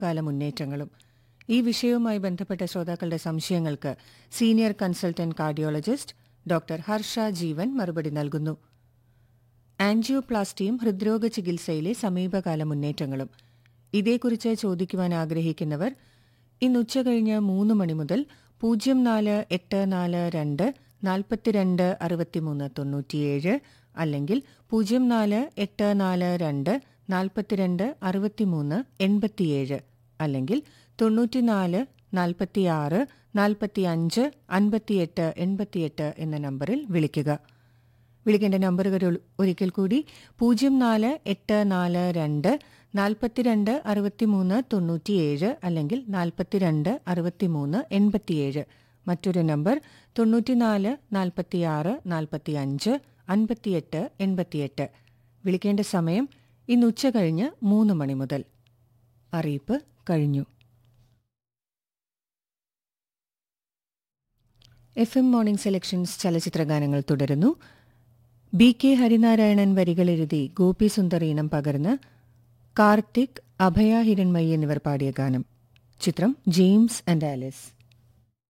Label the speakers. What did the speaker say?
Speaker 1: കാല മുന്നേറ്റങ്ങളും ഈ വിഷയവുമായി ബന്ധപ്പെട്ട ശ്രോതാക്കളുടെ സംശയങ്ങൾക്ക് senior consultant cardiologist doctor Harsha Jeevan മറുപടി നൽകുന്നു ആൻജിയോപ്ലാസ്റ്റിയും ഹൃദ്രോഗ ചികിത്സയിലെ സമീപകാല മുന്നേറ്റങ്ങളും ഇതേക്കുറിച്ച് ചോദിക്കുവാൻ ആഗ്രഹിക്കുന്നവർ ഇന്ന് ഉച്ചകഴിഞ്ഞ് മൂന്ന് മണി മുതൽ പൂജ്യം നാല് എട്ട് നാല് രണ്ട് നാൽപ്പത്തിരണ്ട് അറുപത്തിമൂന്ന് തൊണ്ണൂറ്റിയേഴ് അല്ലെങ്കിൽ പൂജ്യം നാല് എട്ട് നാല് രണ്ട് നാൽപ്പത്തിരണ്ട് അറുപത്തിമൂന്ന് എൺപത്തിയേഴ് അല്ലെങ്കിൽ തൊണ്ണൂറ്റിനാല് നാൽപ്പത്തിയാറ് നാൽപ്പത്തിയഞ്ച് അൻപത്തിയെട്ട് എൺപത്തിയെട്ട് എന്ന നമ്പറിൽ വിളിക്കുക വിളിക്കേണ്ട നമ്പറുകൾ ഒരിക്കൽ കൂടി പൂജ്യം നാല് എട്ട് നാല് രണ്ട് നാൽപ്പത്തിരണ്ട് അറുപത്തിമൂന്ന് തൊണ്ണൂറ്റിയേഴ് അല്ലെങ്കിൽ നാൽപ്പത്തിരണ്ട് അറുപത്തിമൂന്ന് എൺപത്തിയേഴ് മറ്റൊരു നമ്പർ തൊണ്ണൂറ്റിനാല് നാൽപ്പത്തിയാറ് നാൽപ്പത്തിയഞ്ച് അൻപത്തിയെട്ട് എൺപത്തിയെട്ട് വിളിക്കേണ്ട സമയം ഇന്ന് ഉച്ച കഴിഞ്ഞ് മൂന്ന് മണി മുതൽ അറിയിപ്പ് കഴിഞ്ഞു എഫ് എം മോർണിംഗ് സെലക്ഷൻസ് ചലച്ചിത്രഗാനങ്ങൾ തുടരുന്നു ബി കെ ഹരിനാരായണൻ വരികളെഴുതി ഗോപി സുന്ദർ ഈണം പകർന്ന് കാർത്തിക് അഭയ ഹിരൺമയി എന്നിവർ പാടിയ ഗാനം ചിത്രം ജെയിംസ് ആൻഡ് ആലിസ്